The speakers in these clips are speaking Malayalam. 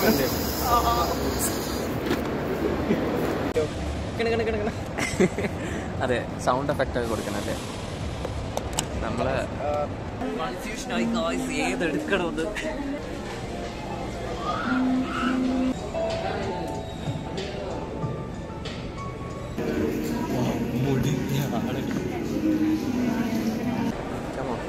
അതെ സൗണ്ട് എഫക്റ്റ് ഒക്കെ കൊടുക്കണം അല്ലേ നമ്മള് കൺഫ്യൂഷനായി ഗായ്സ് ഏതെടുക്കണമെന്ന് Come on.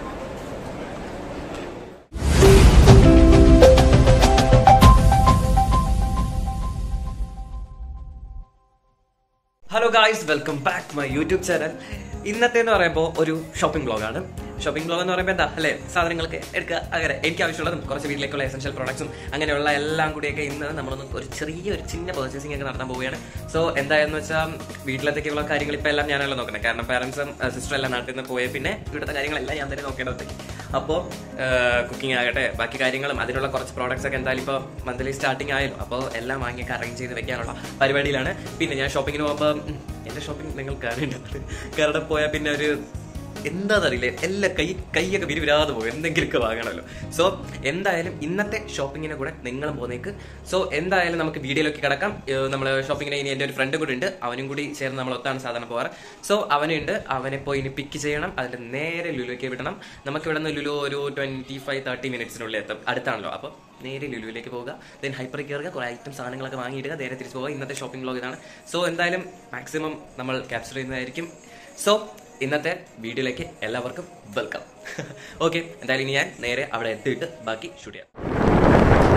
Hello guys welcome back my YouTube channel ഇന്നത്തെ എന്ന് പറയുമ്പോൾ ഒരു ഷോപ്പിംഗ് ബ്ലോഗാണ് ഷോപ്പിംഗ് ബ്ലോഗ് എന്ന് പറയുമ്പോൾ എന്താ അല്ലേ സാധനങ്ങൾക്ക് എടുക്കുക അങ്ങനെ എനിക്ക് ആവശ്യമുള്ളതും കുറച്ച് വീട്ടിലേക്കുള്ള എസെൻഷ്യൽ പ്രോഡക്ട്സും അങ്ങനെയുള്ള എല്ലാം കൂടിയൊക്കെ ഇന്ന് നമ്മളൊന്ന് ഒരു ചെറിയ ഒരു ചിന്ന പർച്ചേസിംഗ് ഒക്കെ നടത്താൻ പോവുകയാണ് സോ എന്തായെന്ന് വെച്ചാൽ വീട്ടിലത്തേക്കുള്ള കാര്യങ്ങൾ ഇപ്പം എല്ലാം ഞാനല്ല നോക്കുന്നത് കാരണം പാരൻസും സിസ്റ്ററും എല്ലാം നാട്ടിൽ നിന്ന് പോയ പിന്നെ ഇവിടുത്തെ കാര്യങ്ങളെല്ലാം ഞാൻ തന്നെ നോക്കേണ്ടത് അപ്പോൾ കുക്കിംഗ് ആകട്ടെ ബാക്കി കാര്യങ്ങളും അതിനുള്ള കുറച്ച് പ്രോഡക്ട്സ് ഒക്കെ എന്തായാലും ഇപ്പോൾ മന്ത്ലി സ്റ്റാർട്ടിങ് ആയല്ലോ അപ്പോൾ എല്ലാം വാങ്ങിയൊക്കെ അറേഞ്ച് ചെയ്ത് വെക്കാനുള്ള പരിപാടിയിലാണ് പിന്നെ ഞാൻ ഷോപ്പിങ്ങിന് പോകുമ്പോൾ ഉം, എൻ്റെ ഷോപ്പിംഗ് നിങ്ങൾ കാണേണ്ടത് കാരണം പോയാൽ പിന്നെ ഒരു എന്താണെന്നറിയില്ല എല്ലാ കൈ കൈയൊക്കെ വിരിവിരാതെ പോകും എന്തെങ്കിലുമൊക്കെ വാങ്ങണമല്ലോ സോ എന്തായാലും ഇന്നത്തെ ഷോപ്പിങ്ങിനെ കൂടെ നിങ്ങളും പോന്നേക്ക് സോ എന്തായാലും നമുക്ക് വീഡിയോയിലേക്ക് കിടക്കാം നമ്മൾ ഷോപ്പിങ്ങിന് ഇനി എൻ്റെ ഒരു ഫ്രണ്ടും കൂടി ഉണ്ട് അവനും കൂടി ചേർന്ന് നമ്മൾ ഒത്താണ് സാധാരണ പോകാറ് സോ അവനുണ്ട് അവനെ പോയി ഇനി പിക്ക് ചെയ്യണം അതിന്റെ നേരെ ലുലുവിലേക്ക് വിടണം നമുക്ക് ഇവിടെ നിന്ന് ലുലു ഒരു ട്വന്റി ഫൈവ് തേർട്ടി മിനിറ്റ്സിനുള്ളിൽ എത്തും അടുത്താണല്ലോ അപ്പോൾ നേരെ ലുലുവിലേക്ക് പോവുക ദെൻ ഹൈപ്പറിൽ കയറുക കുറേ ഐറ്റം സാധനങ്ങളൊക്കെ വാങ്ങിയിടുക നേരെ തിരിച്ചു പോകുക ഇന്നത്തെ ഷോപ്പിംഗ് ബ്ലോഗ് ഇതാണ് സോ എന്തായാലും മാക്സിമം നമ്മൾ ക്യാപ്ചർ ചെയ്യുന്നതായിരിക്കും സോ ഇന്നത്തെ വീഡിയോയിലേക്ക് എല്ലാവർക്കും വെൽക്കം ഓക്കെ എന്തായാലും ഇനി ഞാൻ നേരെ അവിടെ എത്തിയിട്ട് ബാക്കി ഷൂട്ട് ചെയ്യാം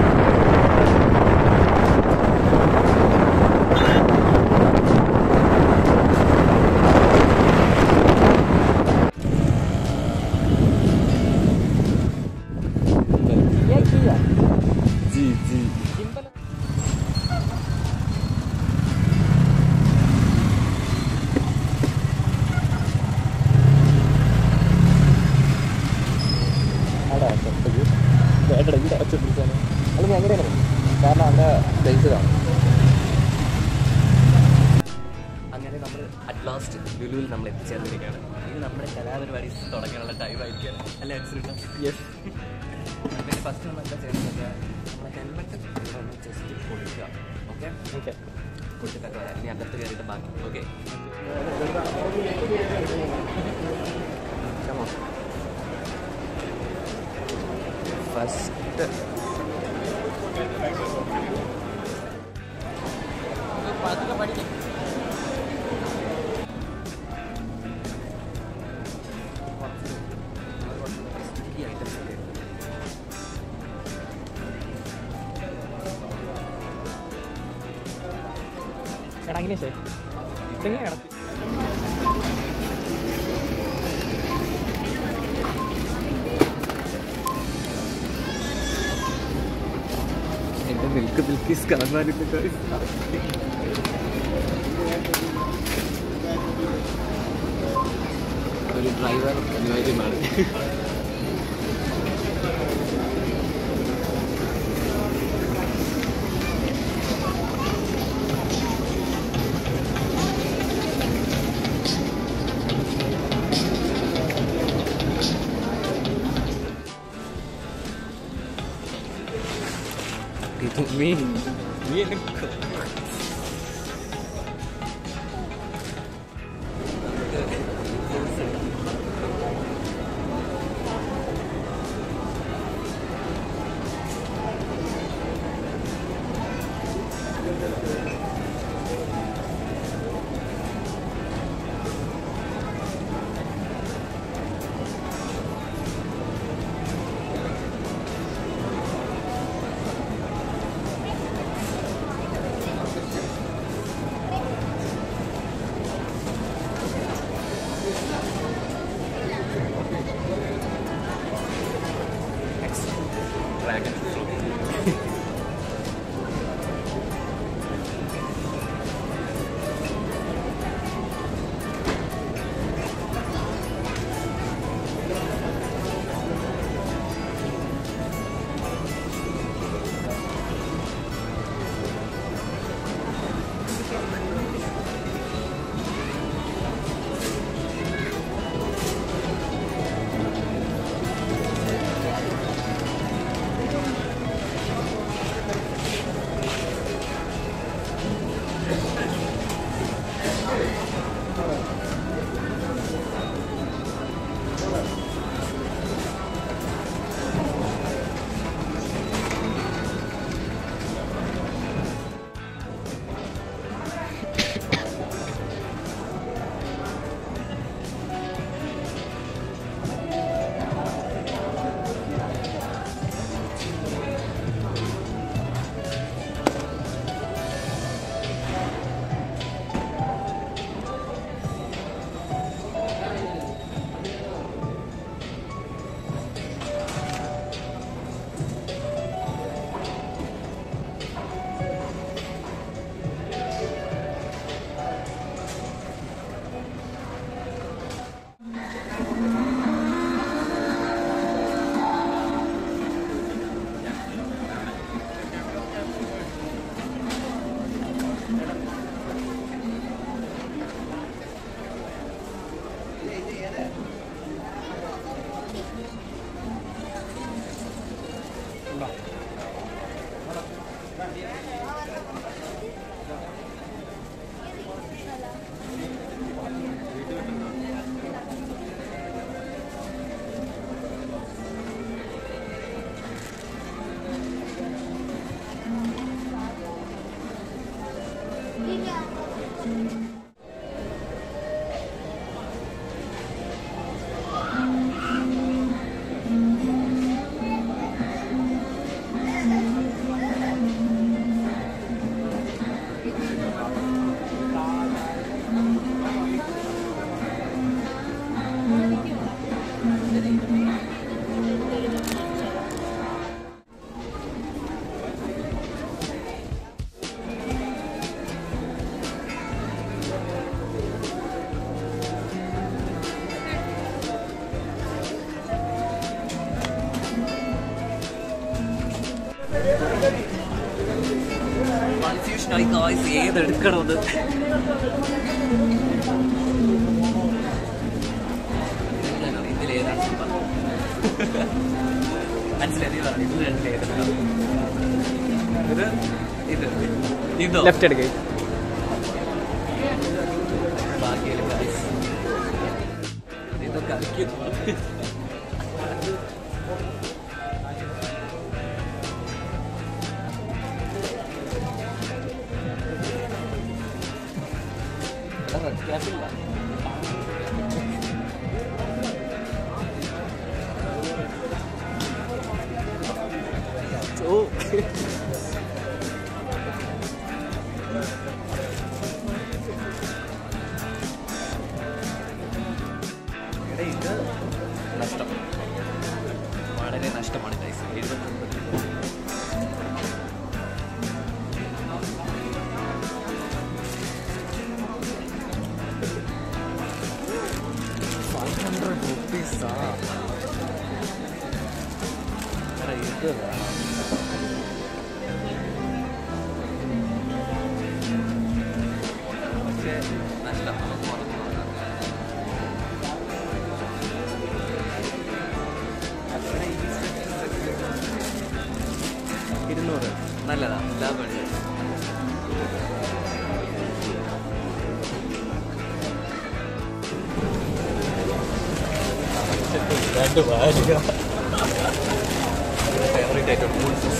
जी जी വേണ്ട ഇവിടെ ഒച്ച പിടിച്ചാണ് അത് നീ എങ്ങനെയാണ് കാരണം അവിടെ ബേസ് കാണും അങ്ങനെ നമ്മൾ അറ്റ് ലാസ്റ്റ് ലുലുവിൽ നമ്മൾ എത്തിച്ചേർന്നിരിക്കുകയാണ് ഇനി നമ്മുടെ കലാപരിപാടി തുടങ്ങാനുള്ള ടൈം ആയിരിക്കുകയാണ് അല്ലേ അനുസരിച്ച് യെസ് പിന്നെ ഫസ്റ്റ് നമ്മൾ എന്താ ചെയ്യുന്നത് നമ്മുടെ ഹെൽമെറ്റ് ഇവിടെ ഒന്ന് ജസ്റ്റ് കൊടുക്കുക ഓക്കെ ഓക്കെ കൊടുത്തിട്ടൊക്കെ വരാം ഇനി അകത്ത് കയറിയിട്ട് ബാക്കി ഓക്കെ ഫസ്റ്റ് എടാ അഖിലേഷേ ഇതെങ്ങനെ കിടത്തി എൻ്റെ മിൽക്ക് മിൽക്കീസ് കാണാനില്ല ഒരു ഡ്രൈവർ അനിവാര്യമാണ് ഇത് നീ നീ എന്നെ കൊ- ഡ്രാഗൺ ഫ്രൂട്ട് കൺഫ്യൂഷനായി ഗായ്സ് ഏതെടുക്കണമെന്ന് ഇതിലേതാണ് സൂപ്പർ മനസ്സിലായി നീ പറഞ്ഞു ഇത് രണ്ടിലേതെടുക്കണം ഇത് ഇത് ഇതോ ലെഫ്റ്റ് എടുക്കേ ബാക്കിയില് guys. ഇതൊക്കെ കളിക്കുന്നു ഇവിടെ red cap ഇല്ല. ഓ ഇവിടെ ഇത് നഷ്ടം വളരെ നഷ്ടമാണ് ഗൈസ് എഴുപത്തൊമ്പത് ഫൈവ് ഹൺഡ്രഡ് റുപ്പീസാ ഇത് വേണം. പക്ഷേ നഷ്ടം നമുക്ക് പുറത്ത് പോകാം. ഇവിടെ ഈ ഇരുന്നൂറ് നല്ലതാ ലാഭമുണ്ട് രണ്ട് വാലിക ഫേവറേറ്റ് ആയിട്ട്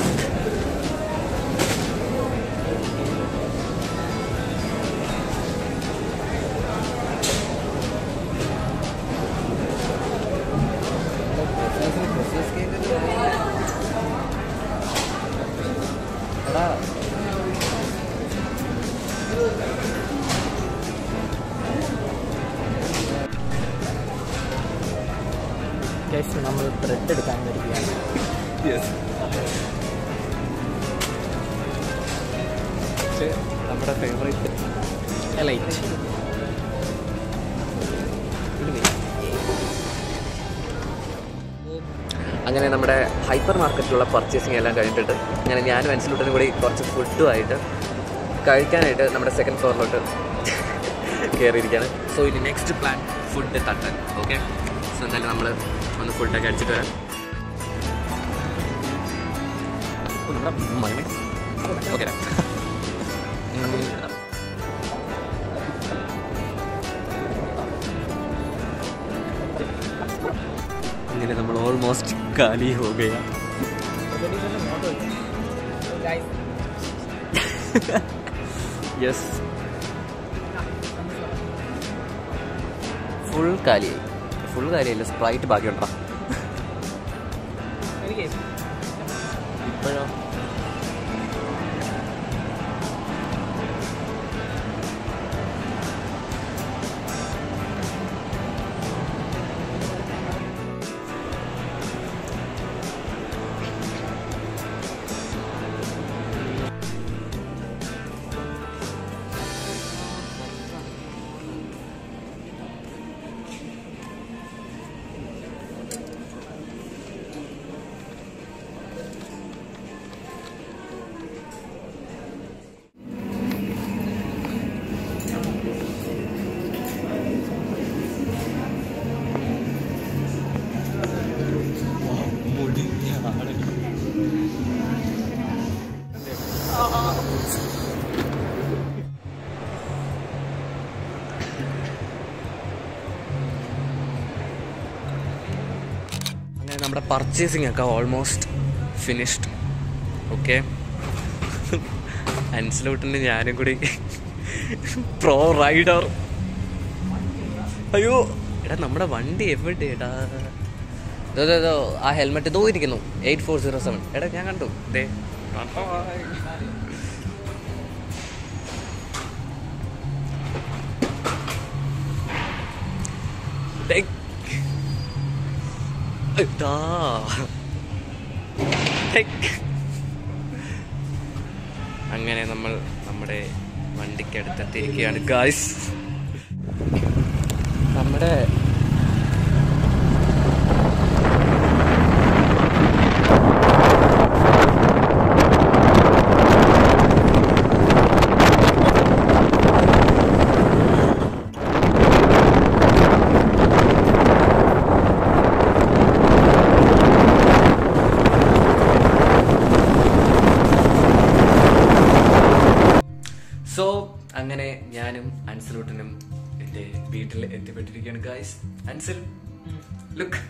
എടാ ഗൈസ് നമ്മൾ ബ്രെഡ് എടുക്കാൻ വരികയാണ് നമ്മുടെ ഫേവറേറ്റ് എലൈറ്റ് അങ്ങനെ നമ്മുടെ ഹൈപ്പർ മാർക്കറ്റിലുള്ള പർച്ചേസിങ് എല്ലാം കഴിഞ്ഞിട്ടുണ്ട് അങ്ങനെ ഞാനും അൻസിലൂട്ടനും കൂടി കുറച്ച് ഫുഡുമായിട്ട് കഴിക്കാനായിട്ട് നമ്മുടെ സെക്കൻഡ് ഫ്ലോറിലോട്ട് കയറിയിരിക്കുകയാണ് സോ ഇനി നെക്സ്റ്റ് പ്ലാൻ ഫുഡ് തട്ടൻ ഓക്കെ സോ എന്തായാലും നമ്മൾ ഒന്ന് ഫുഡൊക്കെ അടിച്ചിട്ട് വരാം ഓക്കെ അങ്ങനെ നമ്മൾ ഓൾമോസ്റ്റ് കാലി ഹോ ഗയാ യെസ് ഫുൾ കാലിയായി ഫുൾ കാലിയല്ല സ്പ്രൈറ്റ് ബാക്കിയുണ്ടോ ഇപ്പോഴോ നമ്മുടെ പർച്ചേസിങ് ഒക്കെ ഓൾമോസ്റ്റ് ഫിനിഷ്ഡ് ഓക്കെ അൻസിലോട്ടിൻ്റെ ഞാനും കൂടി പ്രോ റൈഡർ അയ്യോ എടാ നമ്മുടെ വണ്ടി എവിടെടാ ഇതോ ഇതോ, ഇതോ ആ ഹെൽമെറ്റ് ഇതോ ഇരിക്കുന്നു എയ്റ്റ് ഫോർ സീറോ സെവൻ എടാ ഞാൻ കണ്ടു ദേ ദേ. ഇതാ. ദേ. അങ്ങനെ നമ്മൾ നമ്മുടെ വണ്ടിക്ക് അടുത്തെത്തിയിരിക്കുകയാണ് ഗായ്സ് നമ്മുടെ സോ അങ്ങനെ ഞാനും അൻസലൂട്ടനും എൻ്റെ വീട്ടിൽ എത്തിപ്പെട്ടിരിക്കുകയാണ് ഗായ്സ് അൻസൽ ലുക്ക്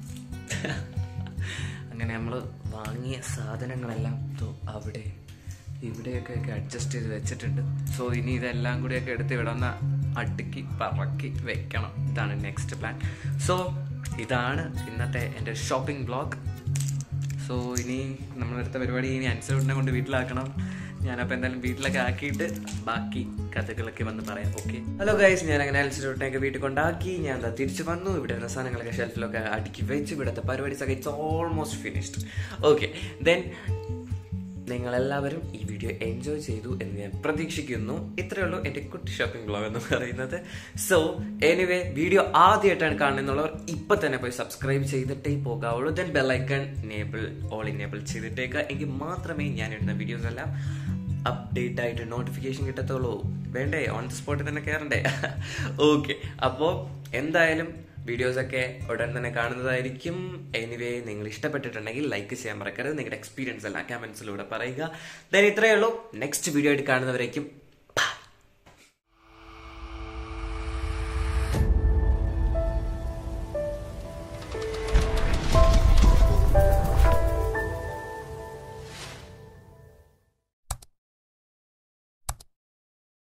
അങ്ങനെ നമ്മൾ വാങ്ങിയ സാധനങ്ങളെല്ലാം ദോ അവിടെ ഇവിടെയൊക്കെ ഒക്കെ അഡ്ജസ്റ്റ് ചെയ്ത് വെച്ചിട്ടുണ്ട് സോ ഇനി ഇതെല്ലാം കൂടിയൊക്കെ എടുത്ത് ഇവിടെ ഒന്ന് അടുക്കി പറക്കി വെക്കണം ഇതാണ് നെക്സ്റ്റ് പ്ലാൻ സോ ഇതാണ് ഇന്നത്തെ എൻ്റെ ഷോപ്പിംഗ് ബ്ലോഗ് സോ ഇനി നമ്മളെടുത്ത പരിപാടി ഇനി അൻസലൂട്ടിനെ കൊണ്ട് വീട്ടിലാക്കണം ഞാനപ്പോൾ എന്തായാലും വീട്ടിലൊക്കെ ആക്കിയിട്ട് ബാക്കി കഥകളൊക്കെ വന്ന് പറയാം ഓക്കെ ഹലോ ഗൈസ് ഞാൻ അങ്ങനെ അൻസലൂട്ടിനെയൊക്കെ വീട്ടിൽ കൊണ്ടാക്കി ഞാൻ ദാ തിരിച്ചു വന്നു ഇവിടെ ഉള്ള സാധനങ്ങളൊക്കെ ഷെൽഫിലൊക്കെ അടുക്കി വെച്ച് ഇവിടുത്തെ പരിപാടി ഒക്കെ it's almost finished okay then നിങ്ങളെല്ലാവരും ഈ വീഡിയോ എൻജോയ് ചെയ്തു എന്ന് ഞാൻ പ്രതീക്ഷിക്കുന്നു ഇത്രയേ ഉള്ളൂ എൻ്റെ കുട്ടി ഷോപ്പിംഗ് ബ്ലോഗ് എന്ന് പറയുന്നത് സോ എനിവേ വീഡിയോ ആദ്യമായിട്ടാണ് കാണുന്നുള്ളവർ ഇപ്പൊ തന്നെ പോയി സബ്സ്ക്രൈബ് ചെയ്തിട്ടേ പോകാവുള്ളൂ then bell icon enable all enable ചെയ്തിട്ടേക്കുക എങ്കിൽ മാത്രമേ ഞാൻ ഇടുന്ന വീഡിയോസ് എല്ലാം അപ്ഡേറ്റ് ആയിട്ട് നോട്ടിഫിക്കേഷൻ കിട്ടത്തുള്ളൂ വേണ്ടേ ഓൺ ദി സ്പോട്ടിൽ തന്നെ കയറണ്ടേ ഓക്കെ അപ്പോൾ എന്തായാലും വീഡിയോസ് ഒക്കെ ഉടൻ തന്നെ കാണുന്നതായിരിക്കും എനിവേ നിങ്ങൾ ഇഷ്ടപ്പെട്ടിട്ടുണ്ടെങ്കിൽ ലൈക്ക് ചെയ്യാൻ മറക്കരുത് നിങ്ങളുടെ എക്സ്പീരിയൻസ് എല്ലാം കമന്റ്സിലൂടെ പറയുക ദെൻ ഇത്രയേ ഉള്ളൂ നെക്സ്റ്റ് വീഡിയോ ആയിട്ട് കാണുന്നവരേക്കും